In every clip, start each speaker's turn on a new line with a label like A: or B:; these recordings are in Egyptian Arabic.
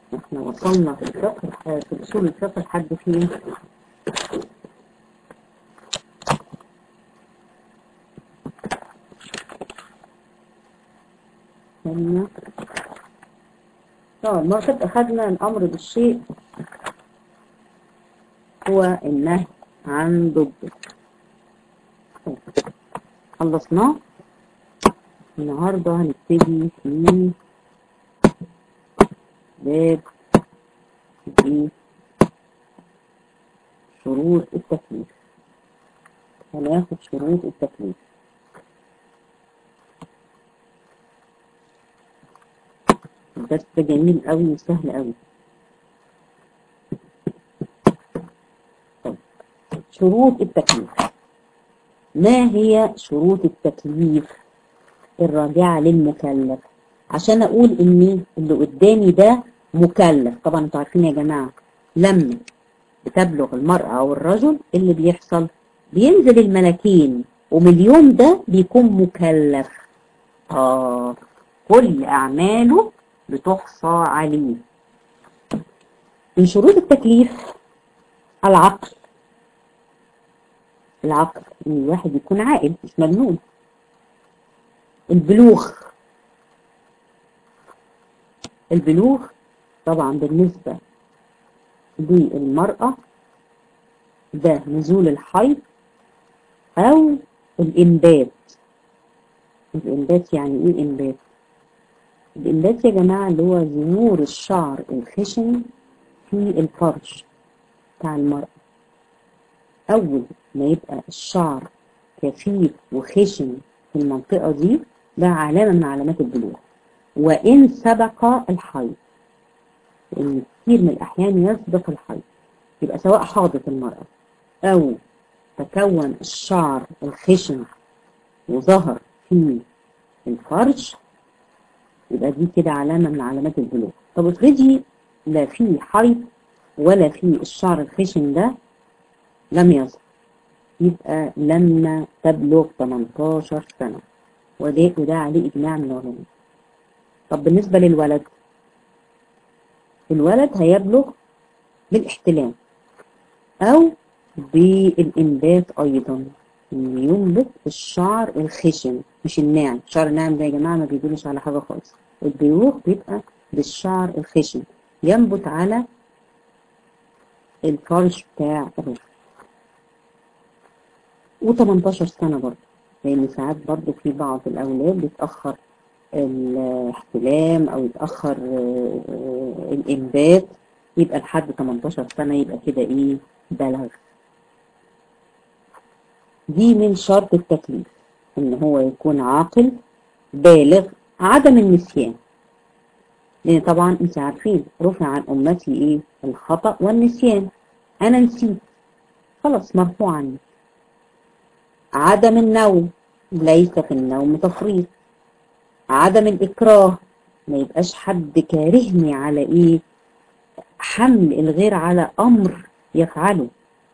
A: احنا وصلنا في الفقه في اصول الفقه لحد فين ثانية اه المرتب أخذنا الأمر بالشيء هو النهي عن ضده خلصناه النهاردة هنبتدي في باب في شروط التكليف هناخد شروط التكليف الدرس ده جميل قوي وسهل قوي طيب. شروط التكليف ما هي شروط التكليف الراجعة للمكلف عشان اقول ان اللي قدامي ده مكلف طبعا انتوا عارفين يا جماعة لما بتبلغ المرأة او الرجل اللي بيحصل بينزل الملكين ومن اليوم ده بيكون مكلف اه كل اعماله بتحصى عليه من شروط التكليف العقل العقل ان الواحد يكون عاقل مش مجنون البلوغ البلوغ طبعا بالنسبة للمرأة ده نزول الحيض او الانبات الانبات يعني ايه انبات الإنبات يا جماعة اللي هو ظهور الشعر الخشن في الفرج بتاع المرأة أول ما يبقى الشعر كثيف وخشن في المنطقة دي ده علامة من علامات البلوغ وإن سبق الحيض لأن كتير من الأحيان يسبق الحيض يبقى سواء حاضت المرأة أو تكون الشعر الخشن وظهر في الفرج يبقى دي كده علامة من علامات البلوغ طب افرضي لا في حيض ولا في الشعر الخشن ده لم يظهر يبقى لما تبلغ 18 سنة وده, وده عليه إجماع من العلماء طب بالنسبة للولد الولد هيبلغ بالاحتلام أو بالإنبات أيضا إن ينبت الشعر الخشن مش الناعم الشعر الناعم ده يا جماعة ما بيدلش على حاجة خالص البلوغ بيبقى بالشعر الخشن ينبت على الفرش بتاع الرجل و18 سنة برضه لأن ساعات برضه في بعض الأولاد بيتأخر الاحتلام أو يتأخر الإنبات يبقى لحد 18 سنة يبقى كده إيه بلغ دي من شرط التكليف ان هو يكون عاقل بالغ عدم النسيان لان طبعا انت عارفين رفع عن امتي ايه الخطأ والنسيان انا نسيت خلاص مرفوع عني عدم النوم ليس في النوم تفريط عدم الاكراه ما يبقاش حد كارهني على ايه حمل الغير على امر يفعله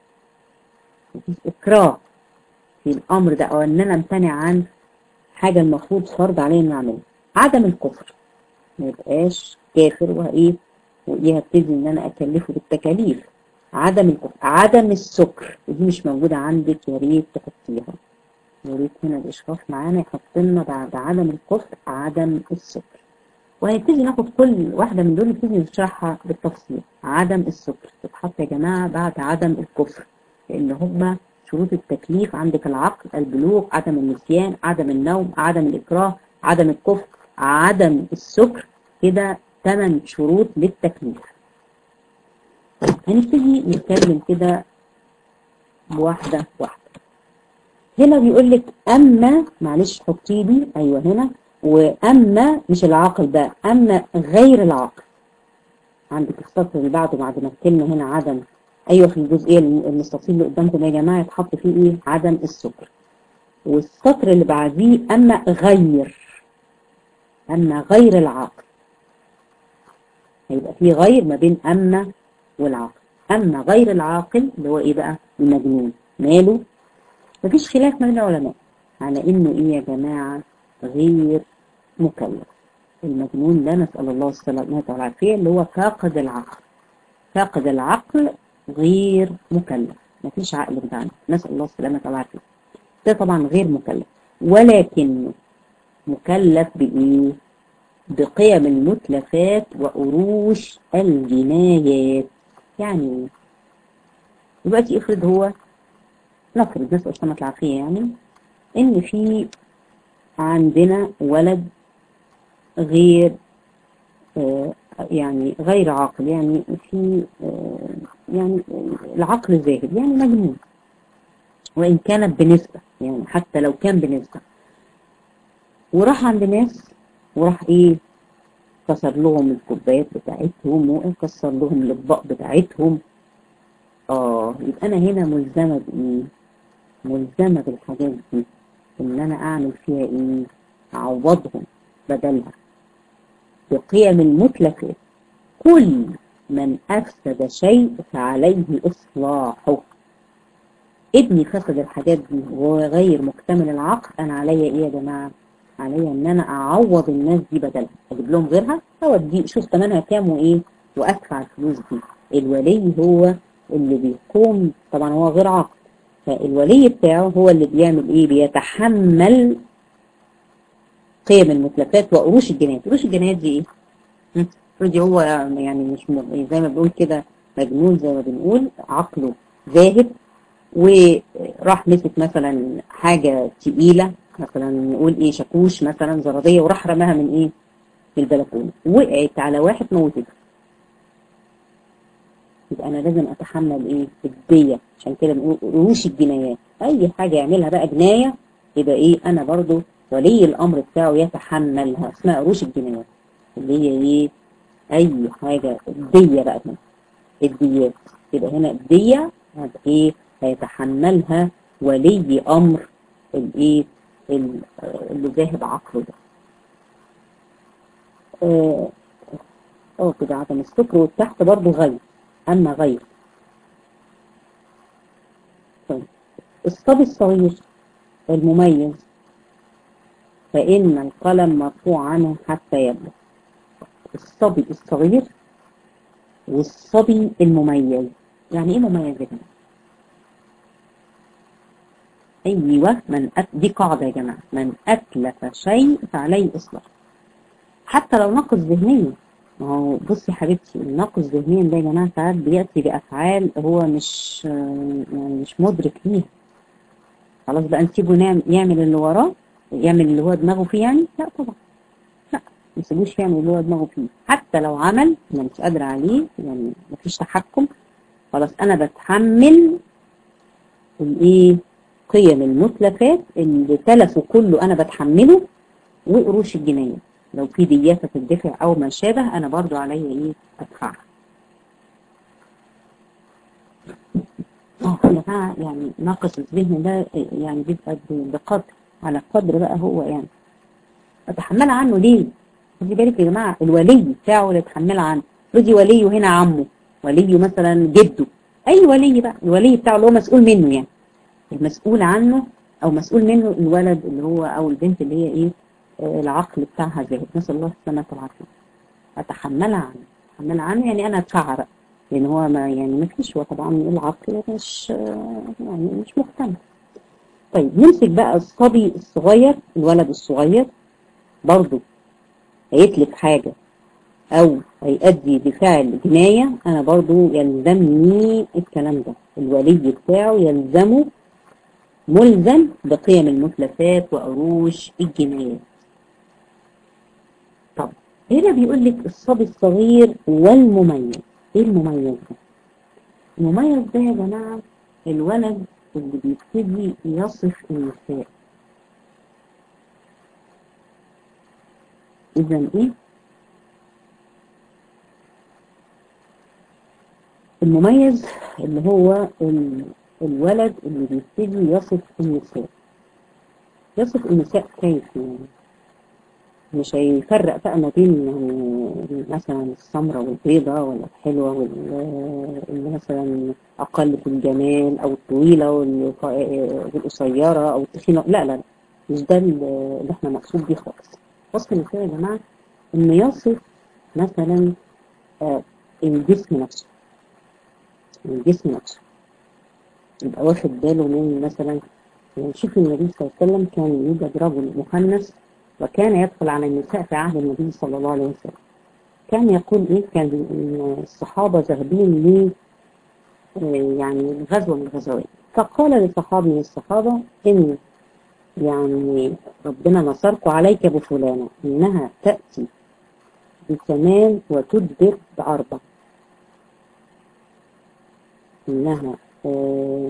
A: اكراه في الامر ده او ان انا امتنع عن حاجة المفروض فرض عليا اني اعملها عدم الكفر ما يبقاش كافر وايه وايه هبتدي ان انا اكلفه بالتكاليف عدم الكفر عدم السكر ودي مش موجودة عندك يا ريت تحطيها يا ريت هنا الاشراف معانا يحط لنا بعد عدم الكفر عدم السكر وهنبتدي ناخد كل واحدة من دول نبتدي نشرحها بالتفصيل عدم السكر تتحط يا جماعة بعد عدم الكفر لان هما شروط التكليف عندك العقل البلوغ عدم النسيان عدم النوم عدم الإكراه عدم الكفر عدم السكر كده ثمان شروط للتكليف هنبتدي نتكلم كده بواحدة واحدة هنا بيقول لك أما معلش حطي لي أيوه هنا وأما مش العاقل ده أما غير العاقل عندك السطر اللي بعده بعد ما الكلمة هنا عدم ايوه في الجزئيه المستطيل اللي قدامكم يا جماعه يتحط فيه ايه عدم السكر والسطر اللي بعديه اما غير اما غير العاقل هيبقى في غير ما بين اما والعاقل اما غير العاقل اللي هو ايه بقى المجنون ماله مفيش خلاف ما بين العلماء على انه ايه يا جماعه غير مكلف المجنون ده نسأل الله السلامة والعافية اللي هو فاقد العقل فاقد العقل غير مكلف مفيش عقل بتاعنا نسأل الله السلامة والعافية ده طبعا غير مكلف ولكنه مكلف بإيه؟ بقيم المتلفات وأروش الجنايات يعني دلوقتي افرض هو نفرض نسأل السلامة والعافية يعني إن في عندنا ولد غير آه يعني غير عاقل يعني في آه يعني العقل ذاهب يعني مجنون وإن كانت بنسبة يعني حتى لو كان بنسبة وراح عند ناس وراح إيه كسر لهم الكوبايات بتاعتهم وكسر لهم الأطباق بتاعتهم آه يبقى أنا هنا ملزمة بإيه؟ ملزمة بالحاجات دي إن أنا أعمل فيها إيه؟ أعوضهم بدلها بقيم المتلفات كل من أفسد شيء فعليه إصلاحه ابني فسد الحاجات دي وهو غير مكتمل العقل أنا عليا إيه يا جماعة؟ عليا إن أنا أعوض الناس دي بدلها أجيب لهم غيرها أودي شوف ثمنها كام وإيه وأدفع الفلوس دي الولي هو اللي بيقوم طبعا هو غير عاقل فالولي بتاعه هو اللي بيعمل إيه بيتحمل قيم المتلفات وقروش الجنايات قروش الجنايات دي ايه افرضي هو يعني مش م... زي ما بنقول كده مجنون زي ما بنقول عقله ذاهب وراح مسك مثلا حاجة تقيلة مثلا نقول ايه شاكوش مثلا زرادية وراح رماها من ايه من البلكونة وقعت على واحد موتته يبقى انا لازم اتحمل ايه الدية عشان كده بنقول قروش الجنايات اي حاجة يعملها بقى جناية يبقى ايه انا برضو ولي الامر بتاعه يتحملها اسمها قروش الجنايات اللي هي ايه اي حاجة الدية بقى هنا الديات يبقى هنا الدية ايه هيتحملها ولي امر الايه اللي ذاهب عقله ده اه اه كده عدم السكر والتحت برضو غير اما غير طيب الصبي الصغير المميز فإن القلم مرفوع عنه حتى يبلغ الصبي الصغير والصبي المميز يعني ايه مميز يا جماعه ايوه من أت... دي قاعده يا جماعه من اتلف شيء فعليه اصلاح حتى لو ناقص ذهنيا ما هو بصي حبيبتي الناقص ذهنيا ده يا جماعه ساعات بياتي بافعال هو مش يعني مش مدرك ليها خلاص بقى نسيبه نعم يعمل اللي وراه يعمل اللي هو دماغه فيه يعني لا طبعا لا ما تسيبوش يعمل اللي هو دماغه فيه حتى لو عمل انا مش قادره عليه يعني مفيش تحكم خلاص انا بتحمل الايه قيم المتلفات اللي تلفه كله انا بتحمله وقروش الجنايه لو في ديات هتدفع او ما شابه انا برضو عليا ايه ادفعها اه يا جماعه يعني ناقص الذهن ده يعني بيبقى بقدر على قدر بقى هو يعني اتحملها عنه ليه خدي بالك يا جماعه الولي بتاعه اللي اتحملها عنه ردي وليه هنا عمه وليه مثلا جده اي ولي بقى الولي بتاعه اللي هو مسؤول منه يعني المسؤول عنه او مسؤول منه الولد اللي هو او البنت اللي هي ايه آه العقل بتاعها ذاهب نسال الله السلامه والعافيه اتحملها عنه اتحملها عنه يعني انا ادفعها بقى لان هو ما يعني ما فيش هو طبعا العقل مش يعني مش مقتنع طيب نمسك بقى الصبي الصغير الولد الصغير برضه هيتلف حاجة أو هيأدي بفعل جناية أنا برضه يلزمني الكلام ده الولي بتاعه يلزمه ملزم بقيم المتلفات وعروش الجنايات طب هنا بيقول لك الصبي الصغير والمميز ايه المميز ده المميز ده يا جماعة الولد اللي بيبتدي يصف النساء اذا ايه المميز اللي هو الولد اللي بيبتدي يصف النساء يصف النساء كيف يعني مش هيفرق بقى ما بين يعني مثلا السمرة والبيضة ولا الحلوة واللي مثلا أقل في الجمال أو الطويلة والقصيرة أو التخينة لا لا لا مش ده اللي احنا مقصود بيه خالص وصف النساء يا جماعة انه يصف مثلا آه الجسم نفسه الجسم نفسه يبقى واخد باله من مثلا يعني شوف النبي صلى الله عليه وسلم كان يوجد رجل مخنث وكان يدخل على النساء في عهد النبي صلى الله عليه وسلم كان يقول ايه كان الصحابه ذاهبين ل يعني غزوه من الغزوات فقال لصحابي من الصحابه ان يعني ربنا نصركم عليك بفلانه انها تاتي بثمان وتدبر باربع انها آه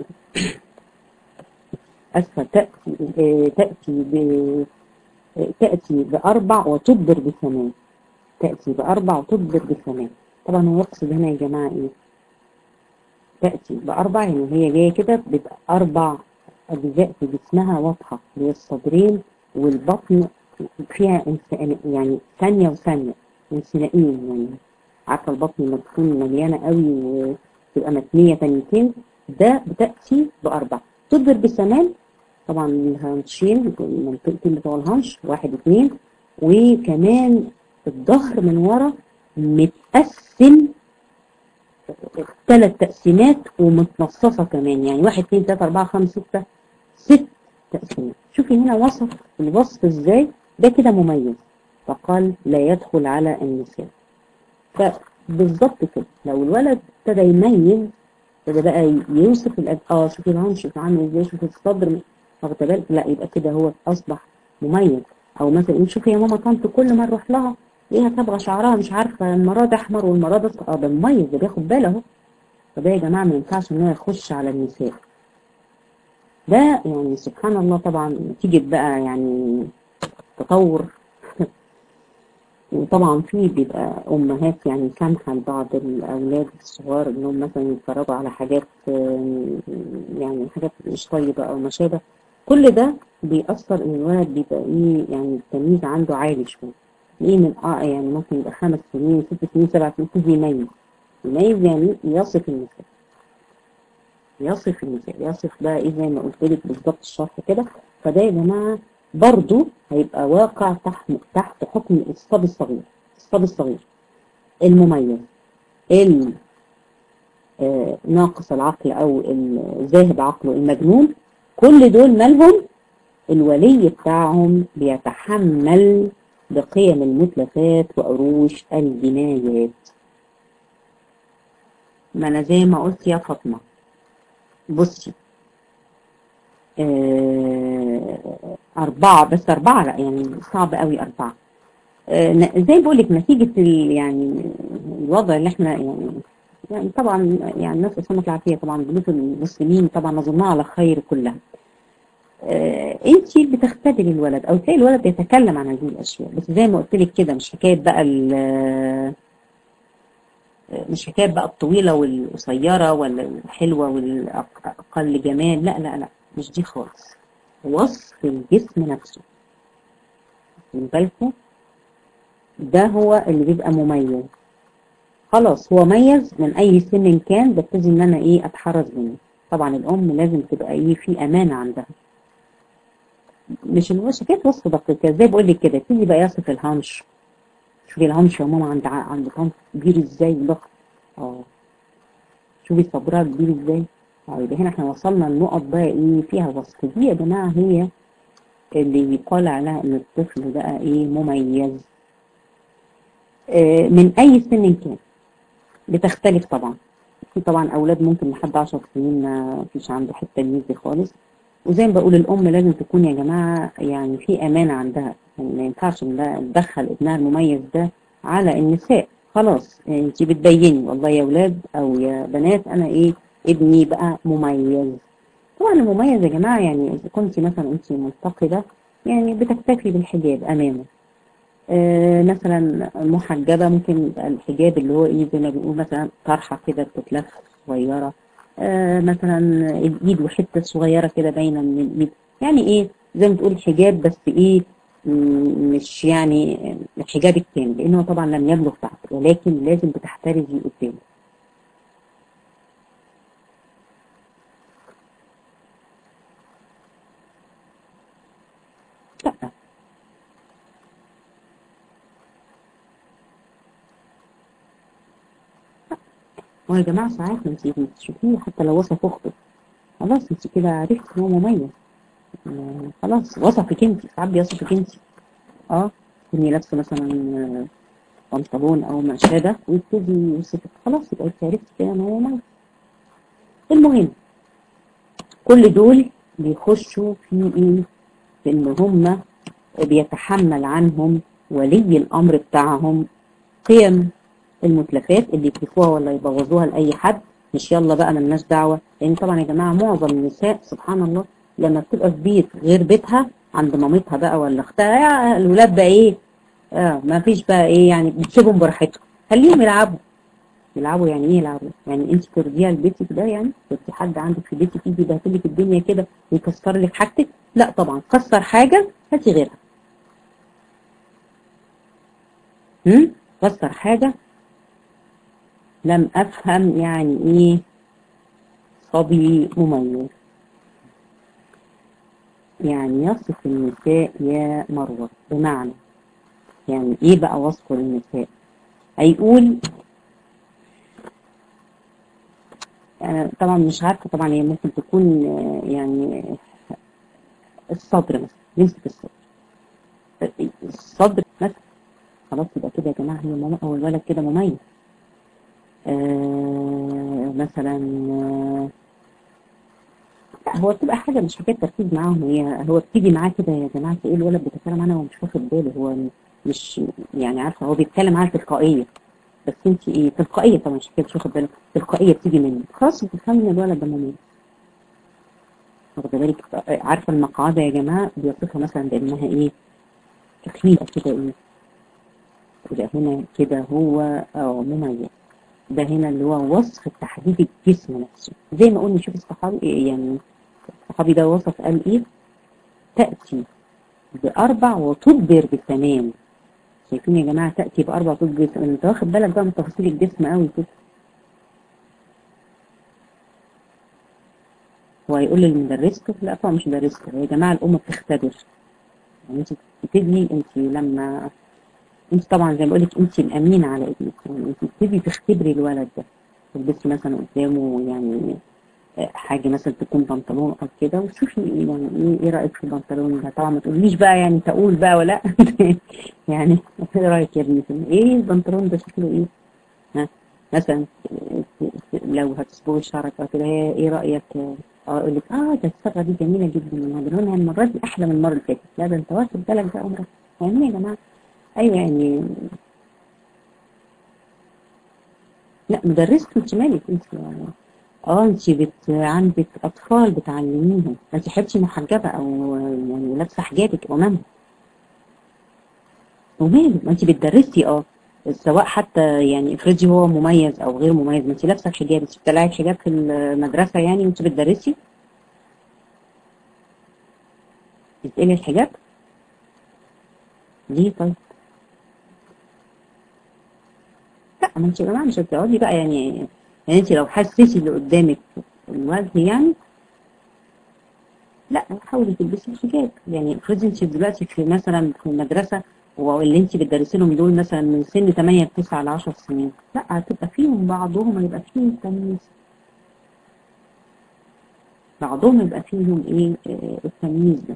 A: أسفة تأتي تأتي ب تأتي بأربع وتدبر بثمان تأتي بأربع وتدبر بثمان طبعا هو يقصد هنا يا جماعة إيه تأتي بأربع يعني هي جاية كده بيبقى أربع أجزاء في جسمها واضحة اللي هي الصدرين والبطن فيها يعني ثانية وثانية انثنائيين يعني عارفة البطن لما تكون مليانة قوي وتبقى متنية ثانيتين ده بتأتي بأربع تدبر بثمان طبعا الهانشين المنطقتين بتوع الهانش واحد اتنين وكمان الظهر من ورا متقسم ثلاث تقسيمات ومتنصصة كمان يعني واحد اتنين تلاتة أربعة خمسة ستة ست تقسيمات شوفي هنا وصف الوصف ازاي ده كده مميز فقال لا يدخل على النساء فبالظبط كده لو الولد ابتدى يميز ابتدى بقى يوصف الأد... اه شوفي الهانش عامل ازاي شوفي الصدر واخده بالك لا يبقى كده هو اصبح مميز او مثلا شوفي يا ماما طنط كل ما نروح لها ليها صبغه شعرها مش عارفه المره ده احمر والمره ده اه ده مميز ده بياخد باله اهو فده يا جماعه ما ينفعش ان هو يخش على النساء ده يعني سبحان الله طبعا نتيجه بقى يعني تطور وطبعا في بيبقى امهات يعني سامحه لبعض الاولاد الصغار انهم مثلا يتفرجوا على حاجات يعني حاجات مش طيبه او ما شابه كل ده بيأثر ان الولد بيبقى ايه يعني التمييز عنده عالي شويه ايه من اه يعني ممكن يبقى خمس سنين ست سنين سبع سنين يبتدي يميز يميز يعني يصف النساء يصف النساء يصف بقى ايه زي ما قلت لك بالظبط الشرح كده فده يا جماعه برضه هيبقى واقع تحت تحت حكم الصبي الصغير الصبي الصغير المميز ال ناقص العقل او ذاهب عقله المجنون كل دول مالهم الولي بتاعهم بيتحمل بقيم المتلفات وعروش الجنايات ما انا زي ما قلت يا فاطمه بصي أربعة بس أربعة لا يعني صعب قوي أربعة زي بقول لك نتيجة يعني الوضع اللي احنا يعني يعني طبعا يعني الناس السمك العافية طبعا بيوت المسلمين طبعا نظنها على خير كلها انت بتختبري الولد او تلاقي الولد بيتكلم عن هذه الاشياء بس زي ما قلت لك كده مش حكايه بقى مش حكايه بقى الطويله والقصيره ولا الحلوه والاقل جمال لا لا لا مش دي خالص وصف الجسم نفسه من بالكم ده هو اللي بيبقى مميز خلاص هو ميز من اي سن كان ببتدي ان انا ايه اتحرز منه طبعا الام لازم تبقى ايه في امانه عندها مش اللي هو شكايه وصف دقيقه زي بقول لك كده تيجي بقى يصف الهانش شوفي الهانش يا ماما عند عند طنط كبير ازاي ضخم اه شوفي صبرها كبير ازاي اه يبقى هنا احنا وصلنا لنقط بقى ايه فيها وصف دي يا جماعه هي اللي يقال عليها ان الطفل بقى ايه مميز آه من اي سن كان بتختلف طبعا في طبعا اولاد ممكن لحد 10 سنين ما فيش عنده حته تمييز دي خالص وزي ما بقول الام لازم تكون يا جماعه يعني في امانه عندها يعني ما ينفعش ان تدخل ابنها المميز ده على النساء خلاص انت بتبيني والله يا اولاد او يا بنات انا ايه ابني بقى مميز طبعا المميز يا جماعه يعني اذا كنت مثلا انت منتقده يعني بتكتفي بالحجاب امامه آه مثلا محجبه ممكن يبقى الحجاب اللي هو ايه زي ما بنقول مثلا طرحه كده بتتلف صغيره آه مثلا الايد وحته صغيره كده باينه من الايد يعني ايه زي ما تقول حجاب بس ايه مش يعني الحجاب الكامل لانه طبعا لم يبلغ بعد ولكن لازم بتحترزي قدامه لا هو يا جماعة ساعات ما انت بتشوفيه حتى لو وصف أخته خلاص انت كده عرفت ان هو مميز آه، خلاص وصفك انت ساعات بيصفك انت اه تكوني لابسة مثلا آه، بنطلون أو ما شابه ويبتدي يوصفك خلاص يبقى انت عرفتي كده ان هو مميز المهم كل دول بيخشوا في ايه في ان هم بيتحمل عنهم ولي الامر بتاعهم قيم المتلفات اللي يكتفوها ولا يبوظوها لاي حد مش يلا بقى ملناش دعوه لان طبعا يا جماعه معظم النساء سبحان الله لما بتبقى في بيت غير بيتها عند مامتها بقى ولا اختها الولاد بقى ايه اه ما فيش بقى ايه يعني بتسيبهم براحتهم خليهم يلعبوا يلعبوا يعني ايه يلعبوا يعني انت ترضيها لبيتك ده يعني في حد عندك في بيتك يجي يبهدل لك الدنيا كده ويكسر لك حاجتك لا طبعا كسر حاجه هاتي غيرها هم كسر حاجه لم افهم يعني ايه صبي مميز يعني يصف النساء يا مروه بمعنى يعني ايه بقى وصف النساء هيقول أنا طبعا مش عارفة طبعا هي ممكن تكون آه، يعني الصدر مثلا نمسك الصدر الصدر مثلا خلاص يبقى كده يا جماعة هي ماما أو الولد كده مميز آه مثلا آه لا هو بتبقى حاجة مش حكاية تركيز معاهم هي هو بتيجي معاه كده يا جماعة ايه الولد بيتكلم عنها وهو مش واخد باله هو مش يعني عارفة هو بيتكلم عنها تلقائية بس انت ايه تلقائيه طبعا مش كده مش واخد بالك تلقائيه بتيجي منك خلاص بتفهمي ان الولد ده مميز واخده بالك عارفه المقعده يا جماعه بيوصفها مثلا بانها ايه تخليقه كده ايه يبقى هنا كده هو اه مميز ده هنا اللي هو وصف تحديد الجسم نفسه زي ما قلنا شوف الصحابي إيه يعني الصحابي ده وصف قال ايه تأتي بأربع وتدبر بثمان شايفين يا جماعة تأتي بأربع طول جسم انت واخد بالك بقى من تفاصيل الجسم قوي كده هو هيقول لمدرسته لا طبعا مش مدرسته يا جماعة الأم بتختبر يعني انت بتبتدي انت لما انت طبعا زي ما بقول لك انت الأمينة على ابنك يعني انت بتبتدي تختبري الولد ده تلبسي مثلا قدامه يعني حاجة مثلا تكون بنطلون أو كده وتشوفي إيه يعني إيه, إيه رأيك في البنطلون ده طبعا ما تقوليش بقى يعني تقول بقى ولا يعني إيه رأيك يا ابني في إيه البنطلون ده شكله إيه ها مثلا لو هتصبغي شعرك أو كده إيه رأيك أه أقول لك أه ده الصبغة دي جميلة جدا لونها المرة دي أحلى من المرة اللي فاتت لا ده أنت واخد بالك بقى عمرك يعني يا جماعة أيوه يعني لا مدرسة انت مالك انت يعني اه انت بت عندك اطفال بتعلميهم انت حبتي محجبه او يعني لابسه حجابك ومالها وماله ما انت بتدرسي اه سواء حتى يعني افرضي هو مميز او غير مميز ما انت لابسه الحجاب انت بتطلعي الحجاب في المدرسه يعني وانت بتدرسي بتقلي الحجاب ليه طيب لا ما انت يا جماعه مش هتقعدي بقى يعني يعني انت لو حسيتي اللي قدامك الوجه يعني لا حاولي تلبسي الحجاب يعني افرضي انت دلوقتي في مثلا في المدرسه واللي انت بتدرسي لهم دول مثلا من سن 8 ل 9 ل 10 سنين لا هتبقى فيهم بعضهم هيبقى فيهم تمييز بعضهم يبقى فيهم ايه اه التمييز ده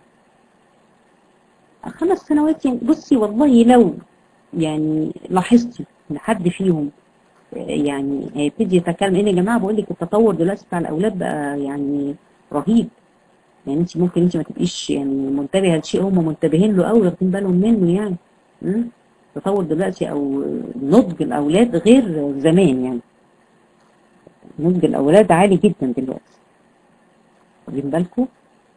A: خمس سنوات يعني بصي والله لو يعني لاحظتي لحد فيهم يعني هيبتدي يتكلم ايه يا جماعه بقول لك التطور دلوقتي بتاع الاولاد بقى يعني رهيب يعني انت ممكن انت ما تبقيش يعني منتبهه لشيء هم منتبهين له قوي واخدين بالهم منه يعني التطور دلوقتي او نضج الاولاد غير زمان يعني نضج الاولاد عالي جدا دلوقتي واخدين بالكم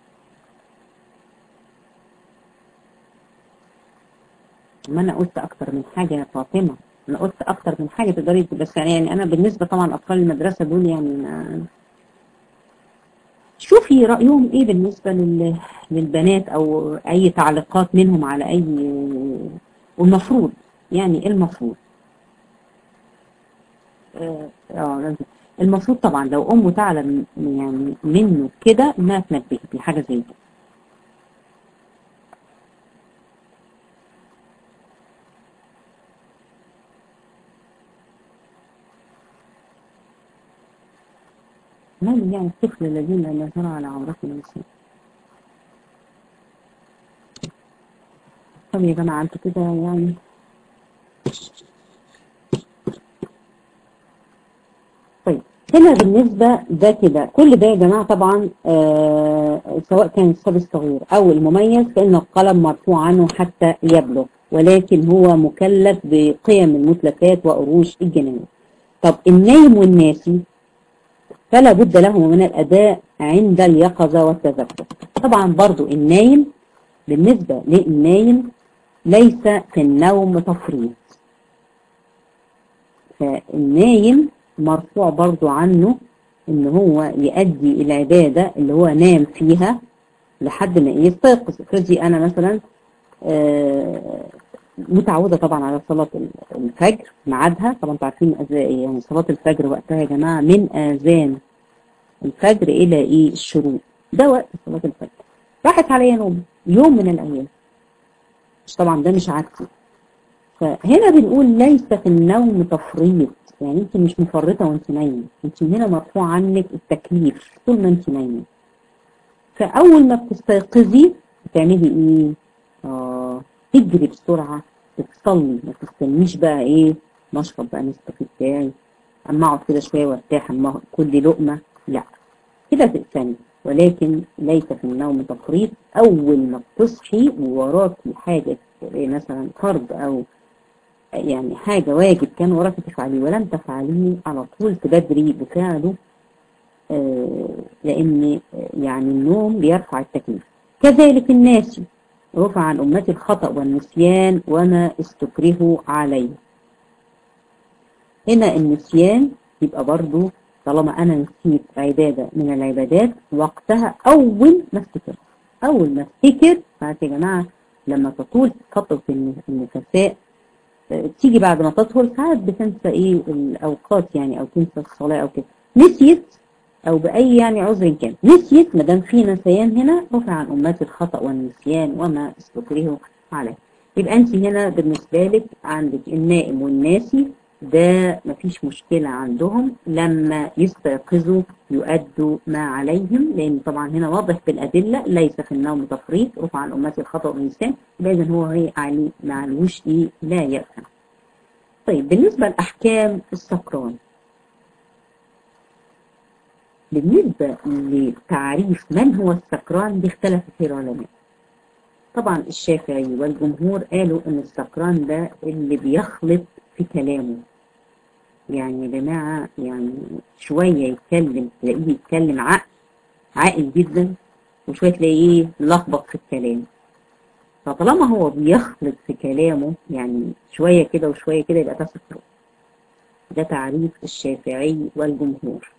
A: ما انا قلت اكتر من حاجه يا فاطمه انا قلت اكتر من حاجه تقدري بس يعني انا بالنسبه طبعا اطفال المدرسه دول يعني شوفي رايهم ايه بالنسبه لل... للبنات او اي تعليقات منهم على اي والمفروض يعني المفروض اه المفروض طبعا لو امه تعلم يعني منه كده انها تنبهه بحاجه زي كده من يعني الطفل الذين لا يظهر على عورات النساء طب يا جماعة انتوا كده يعني طيب هنا بالنسبة ده كده كل ده يا جماعة طبعا آه سواء كان الصبي الصغير أو المميز فإن القلم مرفوع عنه حتى يبلغ ولكن هو مكلف بقيم المتلفات وأروش الجناية طب النايم والناسي فلا بد له من الأداء عند اليقظة والتذكر طبعا برضو النايم بالنسبة للنايم ليس في النوم تفريط فالنايم مرفوع برضو عنه ان هو يؤدي العبادة اللي هو نام فيها لحد ما يستيقظ افرضي انا مثلا متعودة طبعا على صلاة الفجر ميعادها طبعا انتوا عارفين يعني صلاة الفجر وقتها يا جماعة من اذان الفجر الى ايه الشروق ده وقت صلاة الفجر راحت عليا نوم يوم من الايام مش طبعا ده مش عادتي فهنا بنقول ليس في النوم تفريط يعني انت مش مفرطة وانت نايمة انت هنا مرفوع عنك التكليف طول ما انت نايمة فاول ما بتستيقظي بتعملي ايه اه تجري بسرعة تتصلي ما تستنيش بقى ايه مشرب بقى نسكافيه بتاعي اما اقعد كده شوية وارتاح اما كل لقمة لا كده تقسمي ولكن ليس في النوم تفريط اول ما بتصحي ووراكي حاجة مثلا فرض او يعني حاجة واجب كان وراك تفعليه ولم تفعليه على طول تبادري بفعله آه لأن يعني النوم بيرفع التكليف كذلك الناس رفع عن أمتي الخطأ والنسيان وما استكرهوا عليه هنا النسيان يبقى برضو طالما أنا نسيت عبادة من العبادات وقتها أول ما افتكر أول ما افتكر يا جماعة لما تطول فترة النفساء تيجي بعد ما تطهر ساعات بتنسى ايه الاوقات يعني او تنسى الصلاة او كده نسيت او باي يعني عذر كان نسيت ما دام في نسيان هنا رفع عن امات الخطأ والنسيان وما استكرهوا عليه يبقى انت هنا بالنسبة لك عندك النائم والناسي ده مفيش مشكلة عندهم لما يستيقظوا يؤدوا ما عليهم لأن طبعا هنا واضح بالأدلة ليس في النوم تفريط رفع عن أمات الخطأ والنسيان إذا هو هي عليه معلوش إيه لا يأثم طيب بالنسبة لأحكام السكران بالنسبة لتعريف من هو السكران بيختلف فيه العلماء طبعا الشافعي والجمهور قالوا ان السكران ده اللي بيخلط في كلامه يعني يا جماعة يعني شوية يتكلم تلاقيه يتكلم عقل عاقل جدا وشوية تلاقيه لخبط في الكلام فطالما هو بيخلط في كلامه يعني شوية كده وشوية كده يبقى ده سكران ده تعريف الشافعي والجمهور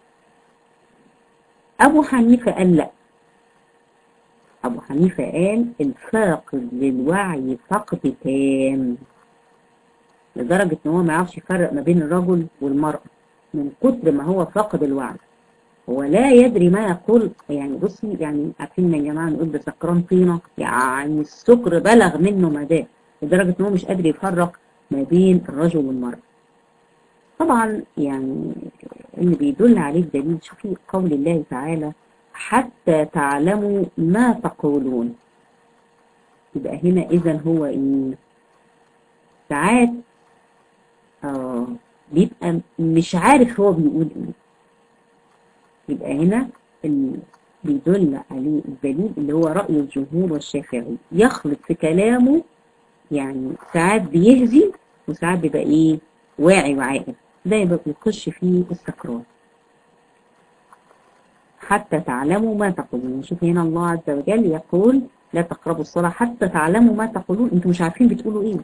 A: أبو حنيفة قال لأ أبو حنيفة قال الفاقد للوعي فقد تام لدرجة إن هو ما يعرفش يفرق ما بين الرجل والمرأة من كتر ما هو فاقد الوعي هو لا يدري ما يقول يعني بصي يعني عارفين يا جماعة نقول ده سكران طينة يعني السكر بلغ منه مداه لدرجة إن هو مش قادر يفرق ما بين الرجل والمرأة طبعا يعني اللي بيدل عليه الدليل شوفي قول الله تعالى حتى تعلموا ما تقولون يبقى هنا إذا هو إيه ساعات آه بيبقى مش عارف هو بيقول إيه يبقى هنا بيدل عليه الدليل اللي هو رأي الجمهور والشافعي يخلط في كلامه يعني ساعات بيهزي وساعات بيبقى إيه واعي وعاقل ده يبقى بيخش فيه السكران حتى تعلموا ما تقولون نشوف هنا الله عز وجل يقول لا تقربوا الصلاة حتى تعلموا ما تقولون انتوا مش عارفين بتقولوا ايه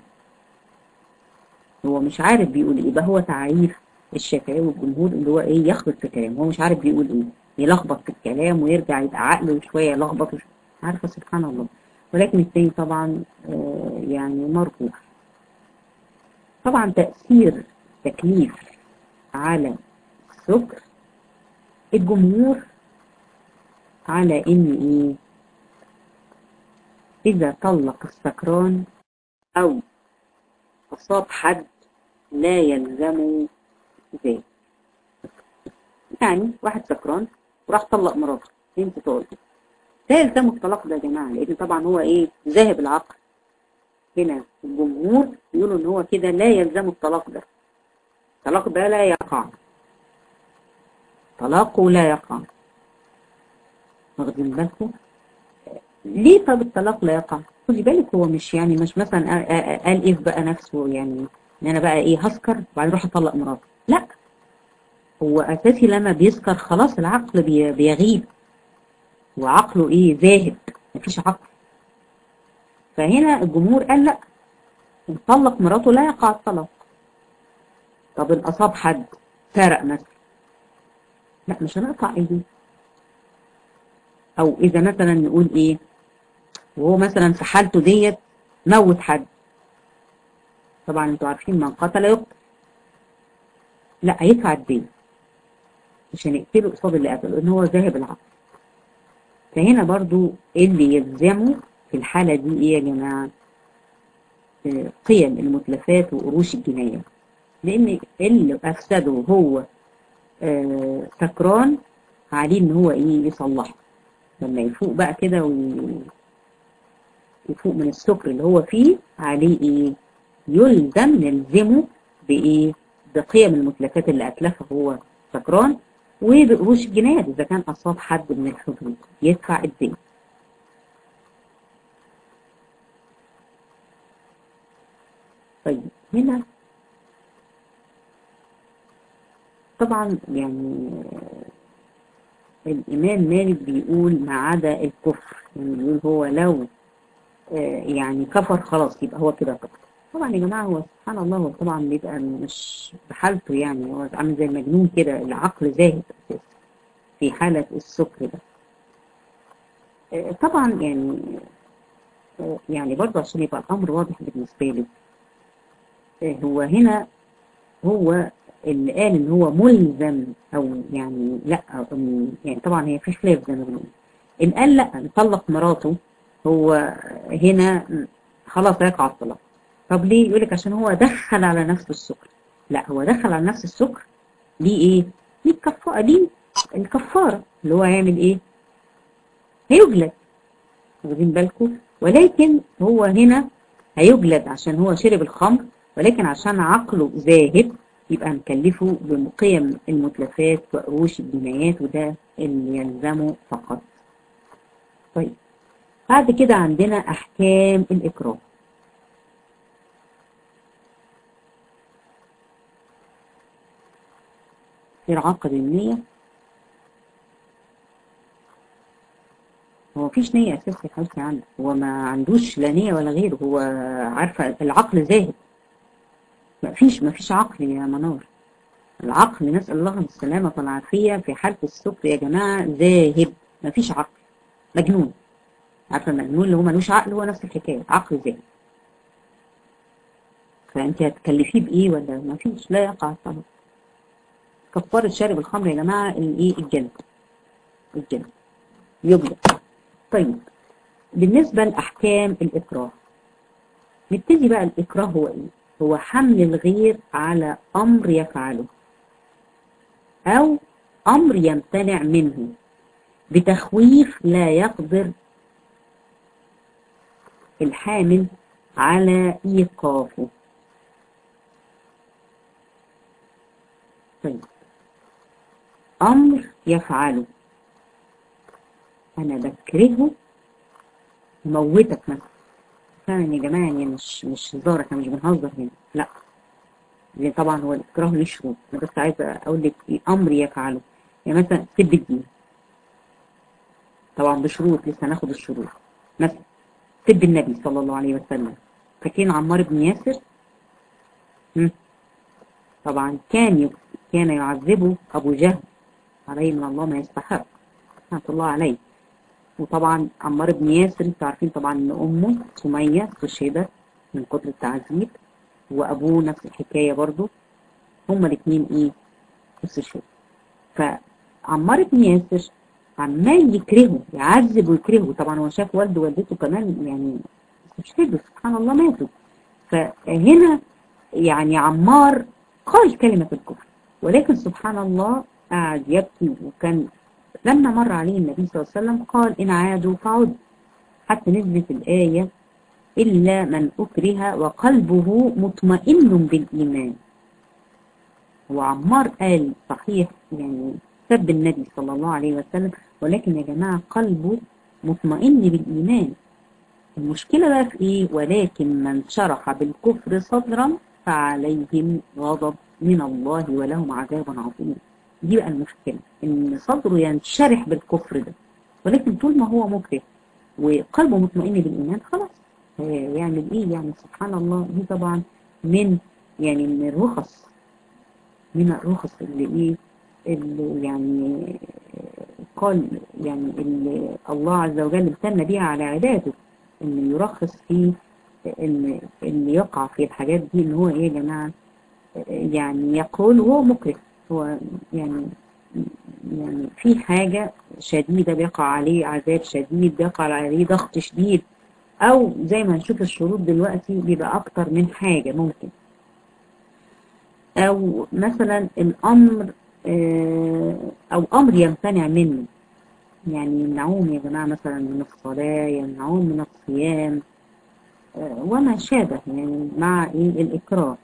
A: هو مش عارف بيقول ايه يبقى هو تعريف الشافعي والجمهور اللي هو ايه يخلط في كلام هو مش عارف بيقول ايه يلخبط في الكلام ويرجع يبقى عقله شوية يلخبط عارفة سبحان الله ولكن التاني طبعا آه يعني مرفوع طبعا تأثير تكليف على السكر الجمهور على ان ايه اذا طلق السكران او اصاب حد لا يلزم ذلك يعني واحد سكران وراح طلق مراته انت تقعدي لا يلزمه الطلاق ده يا جماعه لان طبعا هو ايه ذاهب العقل هنا الجمهور بيقولوا ان هو كده لا يلزمه الطلاق ده الطلاق ده لا يقع طلاقه لا يقع واخدين بالكم ليه طب الطلاق لا يقع خدي بالك هو مش يعني مش مثلا قال ايه بقى نفسه يعني ان انا بقى ايه هسكر وبعدين اروح اطلق مراته لا هو اساسي لما بيسكر خلاص العقل بي بيغيب وعقله ايه ذاهب مفيش عقل فهنا الجمهور قال لا ان طلق مراته لا يقع الطلاق طب ان اصاب حد سرق مثلا لا مش هنقطع ايديه او اذا مثلا نقول ايه وهو مثلا في حالته ديت موت حد طبعا انتوا عارفين من قتل يقتل لا هيدفع الدين مش هنقتله قصاد اللي قتله لان هو ذاهب العقل فهنا برضو اللي يلزمه في الحالة دي ايه يا جماعة قيم المتلفات وقروش الجناية لان اللي افسده هو آه سكران عليه ان هو ايه يصلحه لما يفوق بقى كده ويفوق من السكر اللي هو فيه عليه ايه يلزم نلزمه بايه بقيم المتلفات اللي اتلفها هو سكران وبقروش الجنايات اذا كان اصاب حد من الحدود يدفع الدين طيب هنا طبعا يعني الإمام مالك بيقول ما عدا الكفر يعني بيقول هو لو يعني كفر خلاص يبقى هو كده كفر طبعا يا جماعة هو سبحان الله هو طبعا بيبقى مش بحالته يعني هو عامل زي المجنون كده العقل ذاهب في حالة السكر ده طبعا يعني يعني برضه عشان يبقى الأمر واضح بالنسبة لي هو هنا هو اللي قال ان هو ملزم او يعني لا يعني طبعا هي في خلاف زي ما بنقول ان قال لا نطلق مراته هو هنا خلاص يقع الطلاق طب ليه يقول لك عشان هو دخل على نفسه السكر لا هو دخل على نفس السكر ليه ايه ليه الكفاره ليه الكفاره اللي هو هيعمل ايه هيجلد واخدين بالكم ولكن هو هنا هيجلد عشان هو شرب الخمر ولكن عشان عقله ذاهب يبقى نكلفه بقيم المتلفات وقروش الجنايات وده اللي يلزمه فقط طيب بعد كده عندنا أحكام الإكراه ينعقد النية هو مفيش نية أساسي حسني عنده هو ما عندوش لا نية ولا غيره هو عارفة العقل ذاهب مفيش مفيش عقل يا منار العقل نسأل الله السلامة والعافية في حالة السكر يا جماعة ذاهب مفيش عقل مجنون عارفة المجنون اللي هو ملوش عقل هو نفس الحكاية عقل ذاهب فأنت هتكلفيه بإيه ولا مفيش لا يقع الطلاق كفارة شارب الخمر يا جماعة الإيه الجلد الجلد يجلد طيب بالنسبة لأحكام الإكراه نبتدي بقى الإكراه هو إيه هو حمل الغير على أمر يفعله أو أمر يمتنع منه بتخويف لا يقدر الحامل على إيقافه طيب أمر يفعله أنا بكرهه موتك مثلا فعلا يا جماعة يعني مش مش هزار احنا مش بنهزر هنا لا لان طبعا هو الاكراه ليه شروط انا بس عايزة اقول لك ايه امر يفعله يعني مثلا سب الدين طبعا بشروط لسه هناخد الشروط مثلا سب النبي صلى الله عليه وسلم فاكرين عمار بن ياسر مم. طبعا كان ي... كان يعذبه ابو جهل عليه من الله ما يستحق رحمه الله عليه وطبعا عمار بن ياسر انتوا عارفين طبعا ان امه سميه استشهدت من كتر التعذيب وابوه نفس الحكايه برضو هما الاثنين ايه استشهدوا فعمار بن ياسر عمال يكرهه يعذب ويكرهه طبعا هو شاف والده ووالدته كمان يعني استشهدوا سبحان الله ماتوا فهنا يعني عمار قال كلمة الكفر ولكن سبحان الله قعد يبكي وكان لما مر عليه النبي صلى الله عليه وسلم قال إن عادوا فعد حتى نزلت الآية إلا من أكره وقلبه مطمئن بالإيمان وعمار قال صحيح يعني سب النبي صلى الله عليه وسلم ولكن يا جماعة قلبه مطمئن بالإيمان المشكلة بقى في إيه ولكن من شرح بالكفر صدرا فعليهم غضب من الله ولهم عذاب عظيم دي بقى المشكلة إن صدره ينشرح بالكفر ده ولكن طول ما هو مكره وقلبه مطمئن بالإيمان خلاص يعمل إيه يعني سبحان الله دي طبعا من يعني من الرخص من الرخص اللي إيه اللي يعني قال يعني اللي الله عز وجل امتن بها على عباده ان يرخص في ان ان يقع في الحاجات دي ان هو ايه يا جماعه يعني يقول هو مكره هو يعني يعني في حاجة شديدة بيقع عليه عذاب شديد بيقع عليه ضغط شديد او زي ما نشوف الشروط دلوقتي بيبقى اكتر من حاجة ممكن او مثلا الامر او امر يمتنع منه يعني يمنعوهم يا جماعة مثلا من الصلاة يمنعوهم من الصيام وما شابه يعني مع ايه الاكراه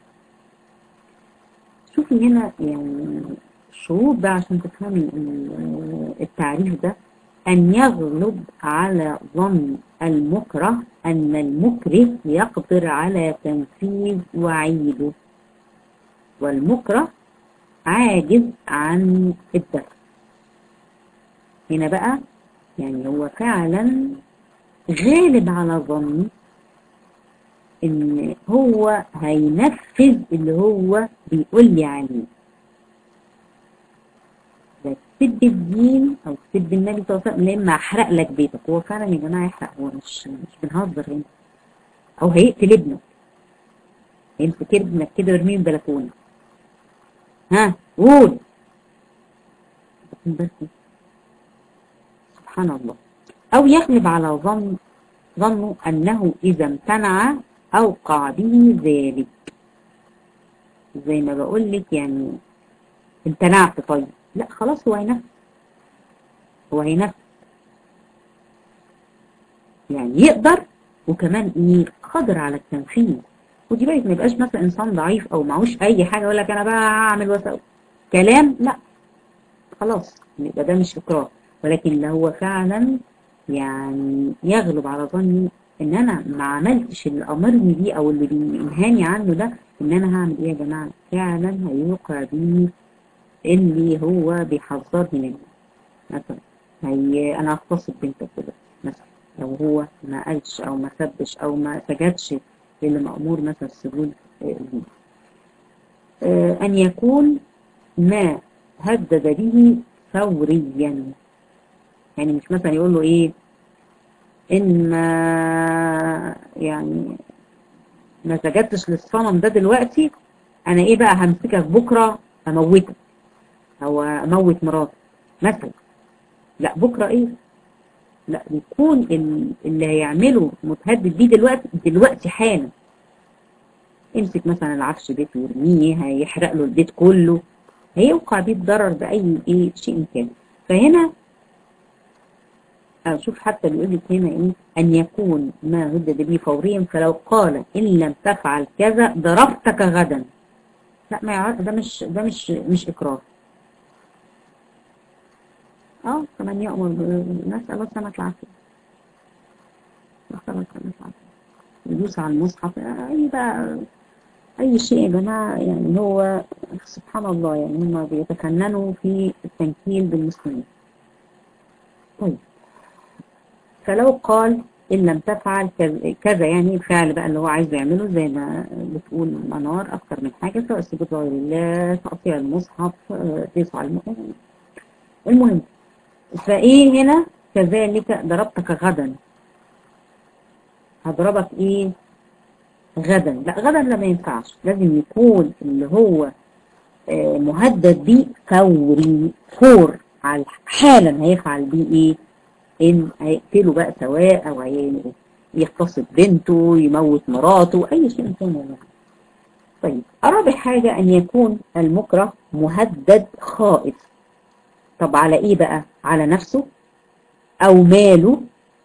A: شوفي هنا يعني الشروط ده عشان تفهمي التعريف ده أن يغلب على ظن المكره أن المكره يقدر على تنفيذ وعيده والمكره عاجز عن الدفع هنا بقى يعني هو فعلا غالب على ظني ان هو هينفذ اللي هو بيقول لي عليه لا تسب الدين او تسب النبي صلى الله عليه وسلم لما احرق لك بيتك هو فعلا يا جماعه يحرق هو مش مش بنهزر هنا او هيقتل ابنك يمسك ابنك كده ويرميه من البلكونه ها قول بس سبحان الله او يغلب على ظن ظنه انه اذا امتنع اوقع به ذلك زي ما بقول لك يعني امتنعت طيب لا خلاص هو هينفذ هو هينفذ يعني يقدر وكمان ايه قادر على التنفيذ ودي بقى ما يبقاش مثلا انسان ضعيف او معهوش اي حاجه يقول لك انا بقى هعمل وسوي كلام لا خلاص يبقى ده مش اكراه ولكن لو هو فعلا يعني يغلب على ظني ان انا ما عملتش اللي امرني بيه او اللي بينهاني عنه ده ان انا هعمل ايه يا جماعه فعلا هيوقع بيه اللي هو بيحذرني منه مثلا هي انا هغتصب بنتك كده مثلا لو هو ما قالش او ما سبش او ما سجدش اللي مأمور مثلا السجود ليه ان يكون ما هدد به فوريا يعني مش مثلا يقول له ايه ان ما يعني ما سجدتش للصنم ده دلوقتي انا ايه بقى همسكك بكره اموتك او اموت مراتك مثلا لا بكره ايه لا بيكون اللي هيعمله متهدد بيه دلوقتي دلوقتي حالا امسك مثلا العفش بيت ويرميه هيحرق له البيت كله هيوقع بيه الضرر باي ايه شيء كان فهنا أشوف حتى بيقول لك هنا إيه أن يكون ما هدد به فوريا فلو قال إن لم تفعل كذا ضربتك غدا لا ما يعرف ده مش ده مش مش إكراه اه كمان يأمر نسأل الله السلامة العافية نسأل الله السلامة العافية يدوس على المصحف أي بقى أي شيء يا جماعة يعني هو سبحان الله يعني هم بيتفننوا في التنكيل بالمسلمين طيب فلو قال إن لم تفعل كذا يعني الفعل بقى اللي هو عايز يعمله زي ما بتقول منار أكتر من حاجة سواء سجود غير الله تقطيع المصحف تيس على المصحف المهم فإيه هنا كذلك ضربتك غدا هضربك إيه غدا لا غدا لا ما ينفعش لازم يكون اللي هو مهدد بيه فوري فور على حالا هيفعل بيه ايه ان هيقتله بقى سواء او يغتصب بنته يموت مراته اي شيء كان يعني. طيب رابع حاجة ان يكون المكره مهدد خائف طب على ايه بقى على نفسه او ماله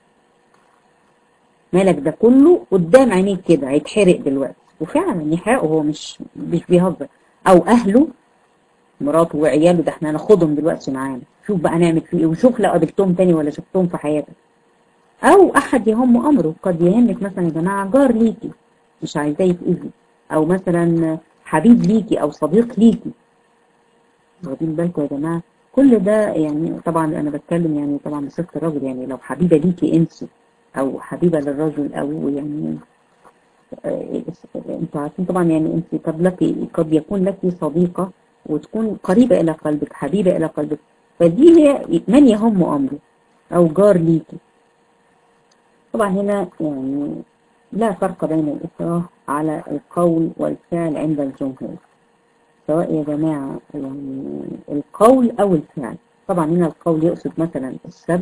A: مالك ده كله قدام عينيك كده هيتحرق دلوقتي وفعلا يحرقه هو مش مش بيهزر او اهله مراته وعياله ده احنا هناخدهم دلوقتي معانا شوف بقى نعمل فيه ايه وشوف لو قابلتهم تاني ولا شفتهم في حياتك او احد يهم امره قد يهمك مثلا يا جماعه جار ليكي مش عايزاه يتاذي او مثلا حبيب ليكي او صديق ليكي واخدين بالكم يا جماعه كل ده يعني طبعا انا بتكلم يعني طبعا بصفه الراجل يعني لو حبيبه ليكي انت او حبيبه للرجل او يعني انتوا عارفين طبعا يعني انت قد لك قد يكون لك صديقه وتكون قريبه الى قلبك حبيبه الى قلبك فدي هي من يهم امره او جار ليكي طبعا هنا يعني لا فرق بين الإكراه على القول والفعل عند الجمهور سواء يا جماعة يعني القول أو الفعل طبعا هنا القول يقصد مثلا السب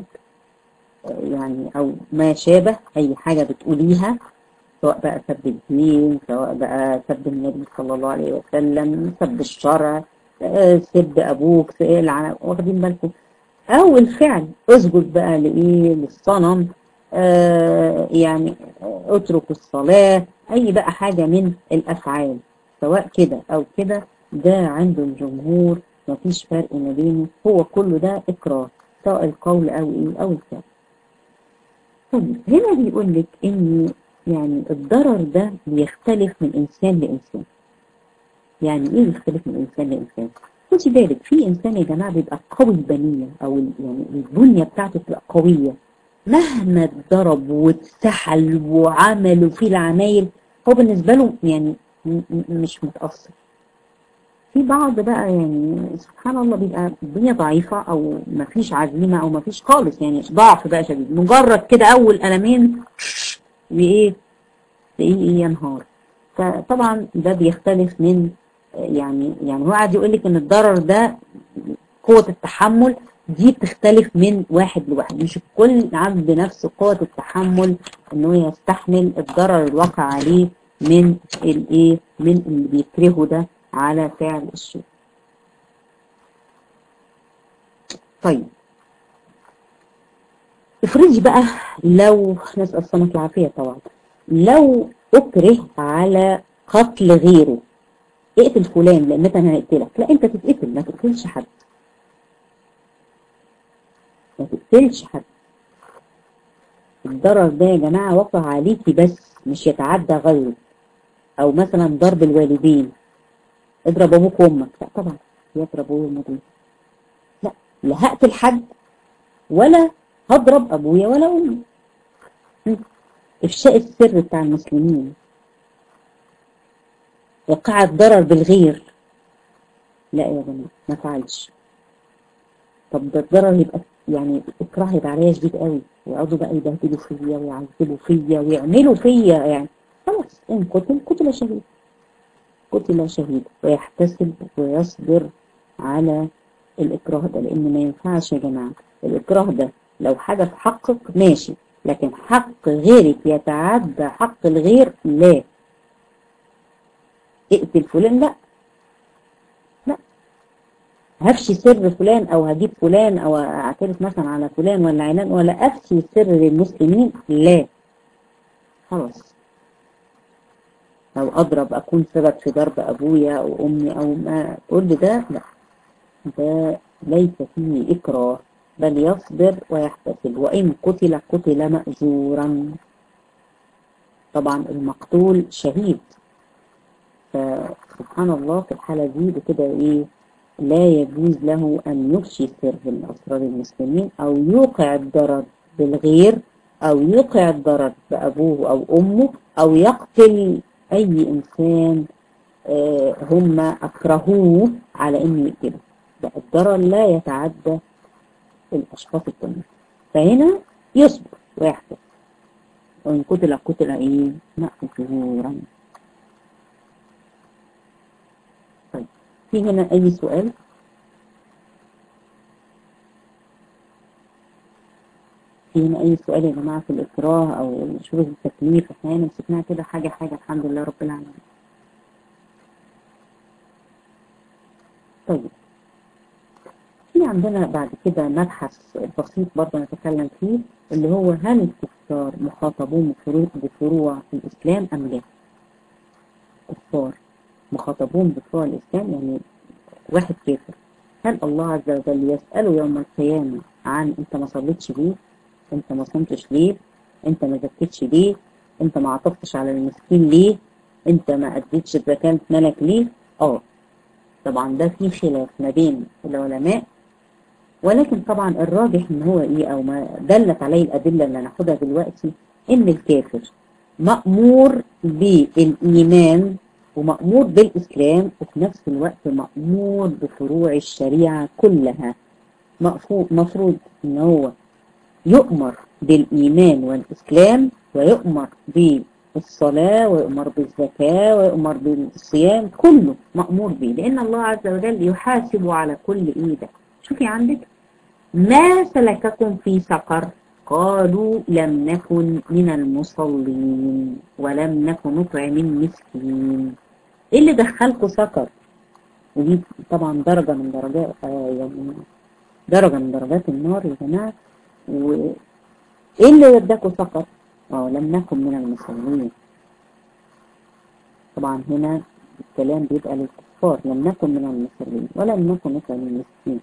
A: يعني أو ما شابه أي حاجة بتقوليها سواء بقى سب الدين سواء بقى سب النبي صلى الله عليه وسلم سب الشرع سب أبوك سئل على واخدين بالكم أو الفعل اسجد بقى لإيه للصنم آه يعني اترك الصلاة أي بقى حاجة من الأفعال سواء كده أو كده ده عند الجمهور مفيش فرق ما بينه هو كله ده إكراه سواء القول أو إيه أو الفعل طيب هنا بيقول لك إن يعني الضرر ده بيختلف من إنسان لإنسان يعني إيه بيختلف من إنسان لإنسان؟ خدي بالك في إنسان يا جماعة بيبقى قوي البنية أو يعني البنية بتاعته بتبقى قوية مهما اتضرب واتسحل وعملوا فيه العمايل هو بالنسبة له يعني مش متأثر في بعض بقى يعني سبحان الله بيبقى الدنيا ضعيفة أو مفيش عزيمة أو مفيش خالص يعني ضعف بقى شديد مجرد كده أول ألمين وإيه تلاقيه إيه ينهار فطبعا ده بيختلف من يعني يعني هو قاعد يقول لك إن الضرر ده قوة التحمل دي بتختلف من واحد لواحد مش كل عبد نفس قوة التحمل انه يستحمل الضرر الواقع عليه من الايه من اللي بيكرهه ده على فعل الشيء طيب افرضي بقى لو نسأل السمك العافية طبعا لو اكره على قتل غيره اقتل فلان لان انا هقتلك لا انت تتقتل ما تقتلش حد ما تقتلش حد الضرر ده يا جماعة وقع عليكي بس مش يتعدى غيره او مثلا ضرب الوالدين اضرب ابوك وامك لا طبعا يضرب ابوه وامك لا لا هقتل حد ولا هضرب ابويا ولا امي افشاء السر بتاع المسلمين وقع الضرر بالغير لا يا جماعة ما فعلش طب ده الضرر يبقى يعني اكراه يبقى عليا شديد قوي ويقعدوا بقى يبهدلوا فيا ويعذبوا فيا ويعملوا فيا يعني خلاص ان قتل قتل شهيد قتل شهيد ويحتسب ويصبر على الاكراه ده لان ما ينفعش يا جماعه الاكراه ده لو حاجه في حقك ماشي لكن حق غيرك يتعدى حق الغير لا اقتل فلان لا هفشي سر فلان او هجيب فلان او اعترف مثلا على فلان ولا علان ولا افشي سر للمسلمين لا خلاص او اضرب اكون سبب في ضرب ابويا او امي او ما كل ده لا ده ليس فيه اكراه بل يصبر ويحتسب وان قتل قتل مأجورا طبعا المقتول شهيد فسبحان الله في الحالة دي بكده ايه لا يجوز له أن يفشي سر من أسرار المسلمين أو يوقع الضرر بالغير أو يوقع الضرر بأبوه أو أمه أو يقتل أي إنسان آه هم أكرهوه على إنه يقتله الضرر لا يتعدى الأشخاص التانيين فهنا يصبر ويحتسب وإن قتل قتل إيه مأجورا في هنا أي سؤال في هنا أي سؤال يا جماعة في الإكراه أو شروط التكليف احنا هنا مسكناها كده حاجة حاجة الحمد لله رب العالمين طيب هنا عندنا بعد كده مبحث بسيط برضه نتكلم فيه اللي هو هل الكفار مخاطبون بفروع, بفروع الإسلام أم لا؟ كفار مخاطبون بفروع الإسلام يعني واحد كافر هل الله عز وجل يسأله يوم القيامة عن أنت ما صليتش ليه؟ أنت ما صمتش ليه؟ أنت ما زكيتش ليه؟ أنت ما عطفتش على المسكين ليه؟ أنت ما أديتش زكاة مالك ليه؟ آه طبعا ده في خلاف ما بين العلماء ولكن طبعا الراجح ان هو ايه او ما دلت عليه الادله اللي هناخدها دلوقتي ان الكافر مامور بالايمان ومامور بالاسلام وفي نفس الوقت مامور بفروع الشريعه كلها مفروض ان هو يؤمر بالايمان والاسلام ويؤمر بالصلاه ويؤمر بالزكاه ويؤمر بالصيام كله مامور به لان الله عز وجل يحاسب على كل ايه ده شوفي عندك ما سلككم في سقر قالوا لم نكن من المصلين ولم نكن نطعم المسكين ايه اللي دخلكم سقر ودي طبعا درجة من درجات آه يعني درجة من درجات النار يا جماعة وايه اللي وداكم سقر اه لم نكن من المصلين طبعا هنا الكلام بيبقى للكفار لم نكن من المصلين ولم نكن نطعم المسكين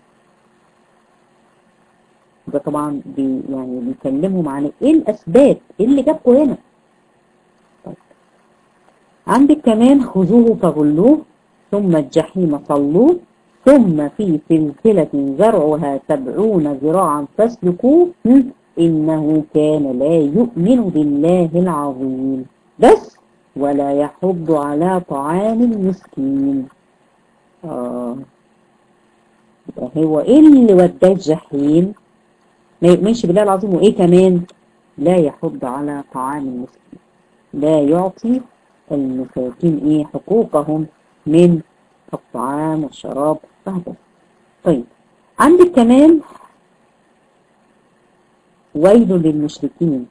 A: ده طبعا بي يعني بيكلمهم عن ايه الاسباب ايه اللي جابكم هنا طيب. عندك كمان خذوه فغلوه ثم الجحيم صلوه ثم في سلسلة زرعها سبعون ذراعا فاسلكوه إنه كان لا يؤمن بالله العظيم بس ولا يحض على طعام المسكين آه. هو ايه اللي وداه الجحيم ما يؤمنش بالله العظيم وايه كمان لا يحض على طعام المسلم لا يعطي المساكين ايه حقوقهم من الطعام والشراب وهكذا طيب عندك كمان ويل للمشركين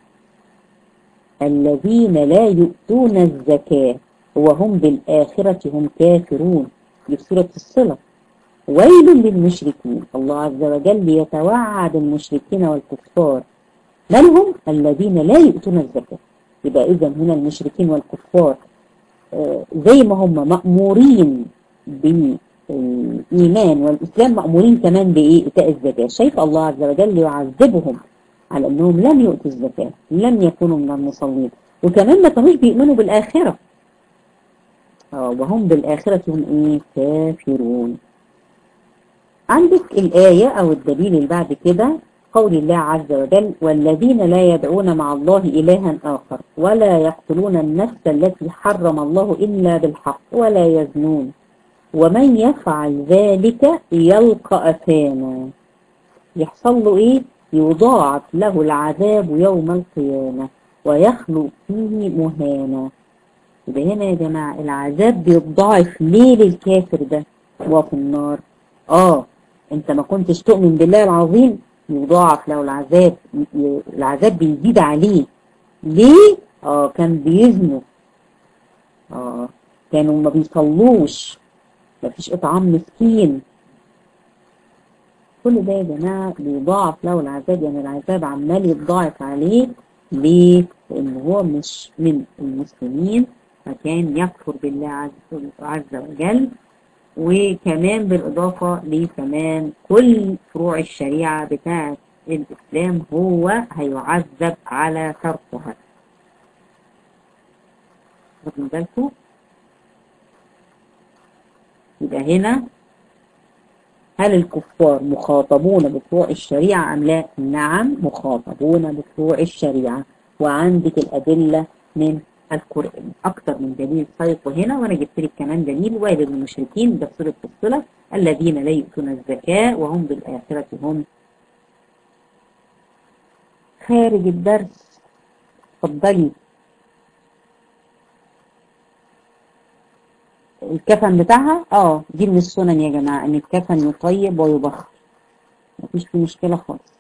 A: الذين لا يؤتون الزكاة وهم بالآخرة هم كافرون في سورة الصلة ويل للمشركين الله عز وجل يتوعد المشركين والكفار من هم الذين لا يؤتون الزكاة يبقى إذا هنا المشركين والكفار آه زي ما هم مأمورين بالإيمان والإسلام مأمورين كمان بإيه إيتاء الزكاة شايف الله عز وجل يعذبهم على أنهم لم يؤتوا الزكاة لم يكونوا من المصلين وكمان ما كانوش بيؤمنوا بالآخرة آه وهم بالآخرة هم إيه كافرون عندك الآية أو الدليل اللي بعد كده قول الله عز وجل والذين لا يدعون مع الله إلها آخر ولا يقتلون النفس التي حرم الله إلا بالحق ولا يزنون ومن يفعل ذلك يلقى أثاما يحصل له إيه؟ يضاعف له العذاب يوم القيامة ويخلق فيه مهانا يبقى هنا يا جماعة العذاب بيتضاعف ليه للكافر ده وفي النار آه انت ما كنتش تؤمن بالله العظيم يضاعف له العذاب العذاب بيزيد عليه ليه اه كان بيزنوا اه كانوا ما بيصلوش ما فيش اطعام مسكين كل ده يا جماعة بيضاعف له العذاب يعني العذاب عمال يتضاعف عليه ليه؟ لأن هو مش من المسلمين فكان يكفر بالله عز, عز وجل وكمان بالإضافة لكمان كل فروع الشريعة بتاعة الإسلام هو هيعذب على تركها واخدين بالكم يبقى هنا هل الكفار مخاطبون بفروع الشريعة أم لا؟ نعم مخاطبون بفروع الشريعة وعندك الأدلة من القرآن أكثر من دليل سيق هنا وأنا جبت لك كمان دليل ويل للمشركين ده سورة الصلة الذين لا يؤتون الزكاة وهم بالآخرة هم خارج الدرس اتفضلي الكفن بتاعها اه دي من السنن يا جماعة ان الكفن يطيب ويبخر مفيش فيه مشكلة خالص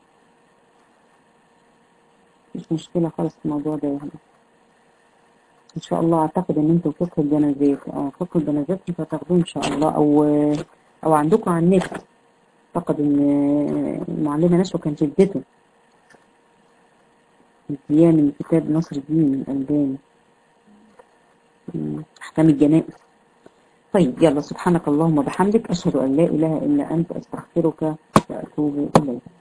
A: مفيش مشكلة خالص في الموضوع ده يعني ان شاء الله اعتقد ان انتوا فقه الجنازات اه فقه الجنازات انتوا هتاخدوه ان شاء الله او او عندكم على النت اعتقد ان المعلمة نشوى كان جدته امتيان من كتاب نصر الدين الألباني أحكام الجنائز طيب يلا سبحانك اللهم وبحمدك أشهد أن لا إله إلا أنت أستغفرك وأتوب إليك